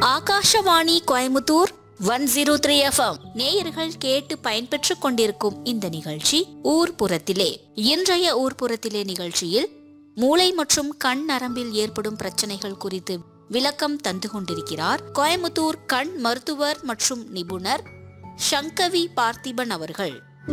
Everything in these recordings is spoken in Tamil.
Akashvani Coimbatore one zero three FM நேயர்கள் கேட்டு பயன்பெற்றுக் கொண்டிருக்கும் இந்த நிகழ்ச்சி ஊர்ப்புறத்திலே இன்றைய ஊர்ப்புறத்திலே நிகழ்ச்சியில் மூளை மற்றும் கண் நரம்பில் ஏற்படும் பிரச்சனைகள் குறித்து விளக்கம் தந்து கொண்டிருக்கிறார் கோயமுத்தூர் கண் மருத்துவர் மற்றும் நிபுணர் சங்கவி பார்த்திபன் அவர்கள்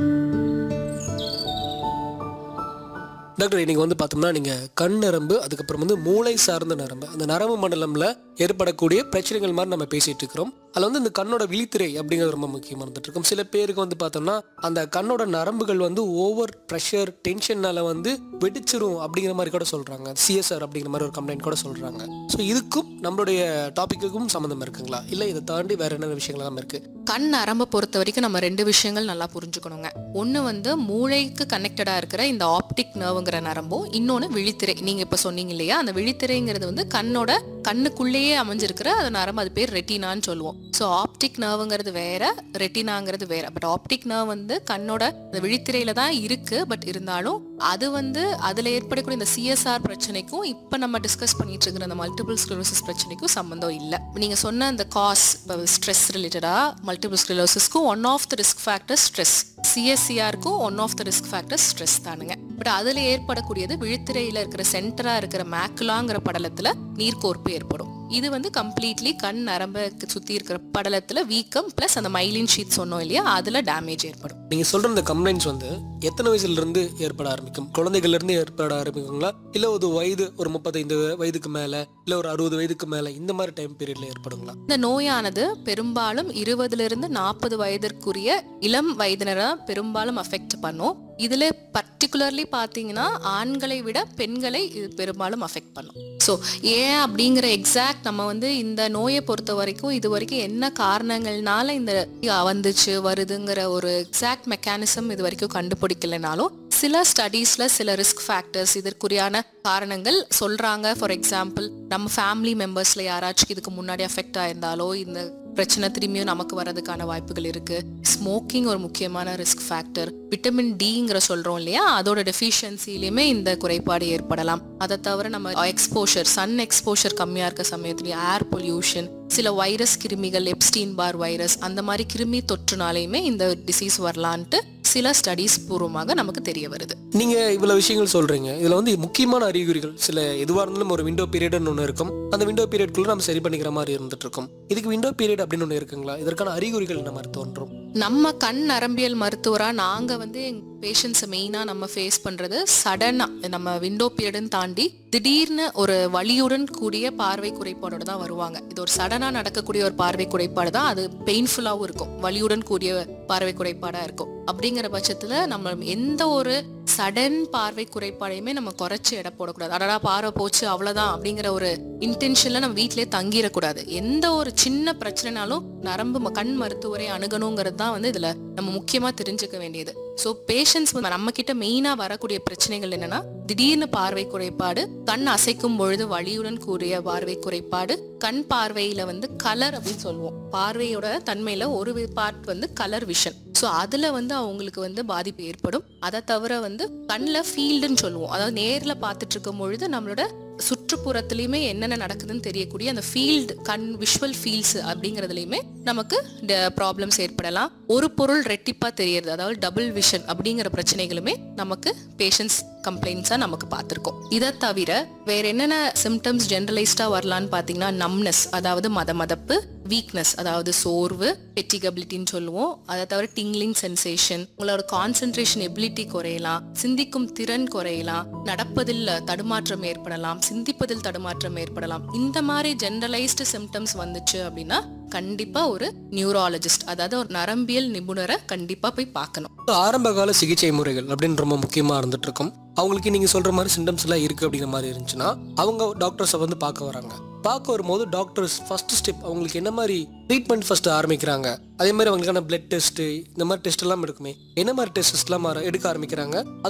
டாக்டர் இன்னைக்கு வந்து பார்த்தோம்னா நீங்கள் கண் நரம்பு அதுக்கப்புறம் வந்து மூளை சார்ந்த நரம்பு அந்த நரம்பு மண்டலம்ல ஏற்படக்கூடிய பிரச்சனைகள் மாதிரி நம்ம பேசிட்டு இருக்கிறோம் அதில் வந்து இந்த கண்ணோட விழித்திரை அப்படிங்கிறது ரொம்ப முக்கியமாக இருந்துட்டு இருக்கும் சில பேருக்கு வந்து பார்த்தோம்னா அந்த கண்ணோட நரம்புகள் வந்து ஓவர் ப்ரெஷர் டென்ஷன்னால வந்து வெடிச்சிரும் அப்படிங்கிற மாதிரி கூட சொல்கிறாங்க சிஎஸ்ஆர் அப்படிங்கிற மாதிரி ஒரு கம்ப்ளைண்ட் கூட சொல்கிறாங்க ஸோ இதுக்கும் நம்மளுடைய டாப்பிக்குக்கும் சம்மந்தம் இருக்குங்களா இல்லை இதை தாண்டி வேற என்ன விஷயங்கள்லாம் இருக்குது கண் நரம்பை பொறுத்த வரைக்கும் நம்ம ரெண்டு விஷயங்கள் நல்லா புரிஞ்சுக்கணுங்க ஒன்று வந்து மூளைக்கு கனெக்டடாக இருக்கிற இந்த ஆப்டிக் நர்வுங்கிற நரம்பும் இன்னொன்று விழித்திரை நீங்கள் இப்போ சொன்னீங்க இல்லையா அந்த விழித்திரைங்கிறது வந்து கண்ணோட கண்ணுக்குள்ளேயே அமைஞ்சிருக்கிற அந்த நரம்பு அது பேர் ரெட்டினான்னு சொல்லுவோம் ஸோ ஆப்டிக் நர்வுங்கிறது வேற ரெட்டினாங்கிறது வேற பட் ஆப்டிக் நர்வ் வந்து கண்ணோட அந்த விழித்திரையில தான் இருக்கு பட் இருந்தாலும் அது வந்து அதில் ஏற்படக்கூடிய இந்த சிஎஸ்ஆர் பிரச்சனைக்கும் இப்போ நம்ம டிஸ்கஸ் பண்ணிட்டு இருக்கிற அந்த மல்டிபிள் ஸ்க்ளரோசிஸ் பிரச்சனைக்கும் சம்மந்தம் இல்லை நீங்கள் சொன்ன அந்த காஸ் ஸ்ட்ரெஸ் ரிலேட்டடாக மல்டிபிள் ஸ்க்ளரோசிஸ்க்கும் one of the risk factor stress சிஎஸ்சிஆருக்கும் one of the risk factor stress தானுங்க பட் அதில் ஏற்படக்கூடியது விழித்திரையில் இருக்கிற சென்டராக இருக்கிற மேக்குலாங்கிற படலத்தில் நீர்க்கோர்ப்பு ஏற்படும் இது வந்து கம்ப்ளீட்லி கண் நரம்பை சுற்றி இருக்கிற படலத்தில் வீக்கம் ப்ளஸ் அந்த மைலின் ஷீட் சொன்னோம் இல்லையா அதில் டேமேஜ் ஏற்படும் நீங்கள் சொல்கிற இந்த கம்ப்ளைண்ட்ஸ் வந்து எத்தனை வயசுலேருந்து ஏற்பட ஆரம்பிக்கும் குழந்தைகள்லேருந்து ஏற்பட ஆரம்பிக்குங்களா இல்லை ஒரு வயது ஒரு முப்பத்தைந்து வயதுக்கு மேலே இல்லை ஒரு அறுபது வயதுக்கு மேலே இந்த மாதிரி டைம் பீரியட்ல ஏற்படுங்களா இந்த நோயானது பெரும்பாலும் இருபதுல இருந்து நாற்பது வயதிற்குரிய இளம் வயதினரை பெரும்பாலும் அஃபெக்ட் பண்ணும் இதுல பர்டிகுலர்லி பாத்தீங்கன்னா ஆண்களை விட பெண்களை இது பெரும்பாலும் அஃபெக்ட் பண்ணும் ஸோ ஏன் அப்படிங்கிற எக்ஸாக்ட் நம்ம வந்து இந்த நோயை பொறுத்த வரைக்கும் இது வரைக்கும் என்ன காரணங்கள்னால இந்த வந்துச்சு வருதுங்கிற ஒரு எக்ஸாக்ட் மெக்கானிசம் இது வரைக்கும் கண்டுபிடிக்கலைனாலும் சில ஸ்டடீஸ்ல சில ரிஸ்க் ஃபேக்டர்ஸ் இதற்குரியான காரணங்கள் சொல்றாங்க ஃபார் எக்ஸாம்பிள் நம்ம ஃபேமிலி மெம்பர்ஸ்ல யாராச்சும் இதுக்கு முன்னாடி அஃபெக்ட் ஆயிருந்தாலோ இந்த பிரச்சனை திரும்பியும் நமக்கு வர்றதுக்கான வாய்ப்புகள் இருக்கு ஸ்மோக்கிங் ஒரு முக்கியமான ரிஸ்க் ஃபேக்டர் விட்டமின் டிங்கிற சொல்றோம் இல்லையா அதோட டெஃபிஷியன்சிலையுமே இந்த குறைபாடு ஏற்படலாம் அதை தவிர நம்ம எக்ஸ்போஷர் சன் எக்ஸ்போஷர் கம்மியா இருக்க சமயத்துலயும் ஏர் பொல்யூஷன் சில வைரஸ் கிருமிகள் எப்ஸ்டீன் பார் வைரஸ் அந்த மாதிரி கிருமி தொற்றுனாலையுமே இந்த டிசீஸ் வரலான்ட்டு சில ஸ்டடீஸ் பூர்வமாக நமக்கு தெரிய வருது நீங்கள் இவ்வளோ விஷயங்கள் சொல்கிறீங்க இதில் வந்து முக்கியமான அறிகுறிகள் சில எதுவாக இருந்தாலும் ஒரு விண்டோ பீரியட்னு ஒன்று இருக்கும் அந்த விண்டோ பீரியட்குள்ளே நம்ம சரி பண்ணிக்கிற மாதிரி இருந்துட்டு இருக்கும் இதுக்கு விண்டோ பீரியட் அப்படின்னு ஒன்று இருக்குங்களா இதற்கான அறிகுறிகள் என்ன மாதிரி தோன்றும் நம்ம கண் நரம்பியல் மருத்துவரா நாங்க வந்து பேஷண்ட்ஸை மெயினா நம்ம ஃபேஸ் பண்றது சடனா நம்ம விண்டோ பீரியட்னு தாண்டி திடீர்னு ஒரு வலியுடன் கூடிய பார்வை குறைபாடோட தான் வருவாங்க இது ஒரு சடனா நடக்கக்கூடிய ஒரு பார்வை குறைபாடு தான் அது பெயின்ஃபுல்லாகவும் இருக்கும் வலியுடன் கூடிய பார்வை குறைபாடா இருக்கும் அப்படிங்கிற பட்சத்துல நம்ம எந்த ஒரு சடன் பார்வை குறைபாடையுமே நம்ம குறைச்சு எடை போடக்கூடாது அடடா பார்வை போச்சு அவ்வளவுதான் அப்படிங்கிற ஒரு இன்டென்ஷன்ல நம்ம வீட்டிலேயே தங்கிடக்கூடாது எந்த ஒரு சின்ன பிரச்சனைனாலும் நரம்பு ம- கண் மருத்துவரை அணுகணுங்கிறது தான் வந்து இதுல நம்ம முக்கியமா தெரிஞ்சுக்க வேண்டியது ஸோ பேஷண்ட்ஸ் நம்ம கிட்ட மெயினா வரக்கூடிய பிரச்சனைகள் என்னன்னா திடீர்னு பார்வை குறைபாடு கண் அசைக்கும் பொழுது வலியுடன் கூடிய பார்வை குறைபாடு கண் பார்வையில வந்து கலர் அப்படின்னு சொல்லுவோம் பார்வையோட தன்மையில ஒரு பார்ட் வந்து கலர் விஷன் ஸோ அதுல வந்து அவங்களுக்கு வந்து பாதிப்பு ஏற்படும் அதை தவிர வந்து கண்ணில் ஃபீல்டுன்னு சொல்லுவோம் அதாவது நேர்ல பார்த்துட்டு இருக்கும் பொழுது நம்மளோட சுற்றுப்புறத்துலையுமே என்னென்ன நடக்குதுன்னு தெரியக்கூடிய அந்த ஃபீல்டு கண் விஷுவல் ஃபீல்ட்ஸ் அப்படிங்கிறதுலையுமே நமக்கு ப்ராப்ளம்ஸ் ஏற்படலாம் ஒரு பொருள் ரெட்டிப்பா தெரியறது அதாவது டபுள் விஷன் அப்படிங்கிற பிரச்சனைகளுமே நமக்கு பேஷண்ட்ஸ் கம்ப்ளைண்ட்ஸாக நமக்கு பார்த்துருக்கோம் இதை தவிர வேற என்னென்ன சிம்டம்ஸ் ஜென்ரலைஸ்டா வரலான்னு பார்த்தீங்கன்னா நம்னஸ் அதாவது மத மதப்பு வீக்னஸ் அதாவது சோர்வு பெட்டிகபிலிட்டின்னு சொல்லுவோம் அதை தவிர டிங்லிங் சென்சேஷன் உங்களோட கான்சென்ட்ரேஷன் எபிலிட்டி குறையலாம் சிந்திக்கும் திறன் குறையலாம் நடப்பதில் தடுமாற்றம் ஏற்படலாம் சிந்திப்பதில் தடுமாற்றம் ஏற்படலாம் இந்த மாதிரி ஜென்ரலைஸ்டு சிம்டம்ஸ் வந்துச்சு அப்படின்னா கண்டிப்பா ஒரு நியூராலஜிஸ்ட் அதாவது ஒரு நரம்பியல் நிபுணரை கண்டிப்பா போய் பார்க்கணும் ஆரம்ப கால சிகிச்சை முறைகள் அப்படின்னு ரொம்ப முக்கியமாக இருந்துட்டு இருக்கும் அவங்களுக்கு நீங்கள் சொல்கிற மாதிரி சிம்டம்ஸ் எல்லாம் இருக்குது அப்படிங்கிற மாதிரி இருந்துச்சுன்னா அவங்க டாக்டர்ஸை வந்து பார்க்க வராங்க பார்க்க வரும்போது டாக்டர்ஸ் ஃபர்ஸ்ட் ஸ்டெப் அவங்களுக்கு என்ன மாதிரி ட்ரீட்மெண்ட் ஃபர்ஸ்ட் ஆரம்பிக்கிறாங்க அதே மாதிரி அவங்களுக்கான பிளட் டெஸ்ட் இந்த மாதிரி டெஸ்ட் எல்லாம் எடுக்குமே என்ன மாதிரி டெஸ்ட் எல்லாம் எடுக்க ஆரம்பிக்கிறாங்க